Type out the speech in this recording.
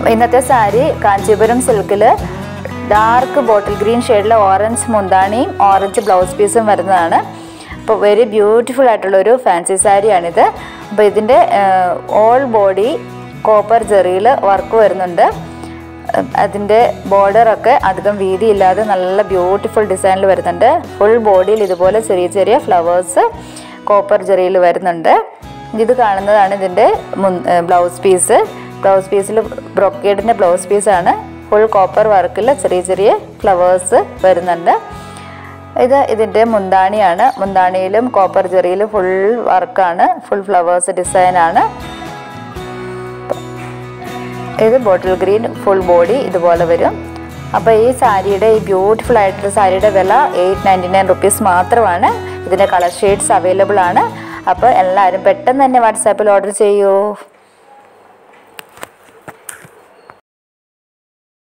ഇന്നത്തെ സാരി കാഞ്ചീപുരം സിൽക്കിൽ dark bottle green ഷെയ്ഡിലെ ഓറഞ്ച് മുന്താണിയും ഓറഞ്ച് ബ്ലൗസ് പീസും വരുന്നതാണ് അപ്പോൾ വെരി ബ്യൂട്ടിഫുൾ ആയിട്ടുള്ളൊരു ഫാൻസി സാരിയാണിത് അപ്പോൾ ഇതിൻ്റെ ഓൾ ബോഡി കോപ്പർ ജെറിയിൽ വർക്ക് വരുന്നുണ്ട് അതിൻ്റെ ബോർഡറൊക്കെ അധികം വീതിയില്ലാതെ നല്ല ബ്യൂട്ടിഫുൾ ഡിസൈനിൽ വരുന്നുണ്ട് ഫുൾ ബോഡിയിൽ ഇതുപോലെ ചെറിയ ചെറിയ ഫ്ലവേഴ്സ് കോപ്പർ ജെറിയിൽ വരുന്നുണ്ട് ഇത് കാണുന്നതാണ് ഇതിൻ്റെ ബ്ലൗസ് പീസ് ബ്ലൗസ് പീസിൽ ബ്രൊക്കേഡിൻ്റെ ബ്ലൗസ് പീസാണ് ഫുൾ കോപ്പർ വർക്കിൽ ചെറിയ ചെറിയ ഫ്ലവേഴ്സ് വരുന്നുണ്ട് ഇത് ഇതിൻ്റെ മുന്താണിയാണ് മുന്താണിയിലും കോപ്പർ ജെറിയിലും ഫുൾ വർക്കാണ് ഫുൾ ഫ്ലവേഴ്സ് ഡിസൈനാണ് ഇത് ബോട്ടിൽ ഗ്രീൻ ഫുൾ ബോഡി ഇതുപോലെ വരും അപ്പോൾ ഈ സാരിയുടെ ഈ ബ്യൂട്ടിഫുൾ ആയിട്ടുള്ള സാരിയുടെ വില എയ്റ്റ് നയൻറ്റി നയൻ റുപ്പീസ് മാത്രമാണ് ഇതിൻ്റെ കളർ ഷെയ്ഡ്സ് അവൈലബിൾ ആണ് അപ്പോൾ എല്ലാവരും പെട്ടെന്ന് തന്നെ വാട്സാപ്പിൽ ഓർഡർ ചെയ്യൂ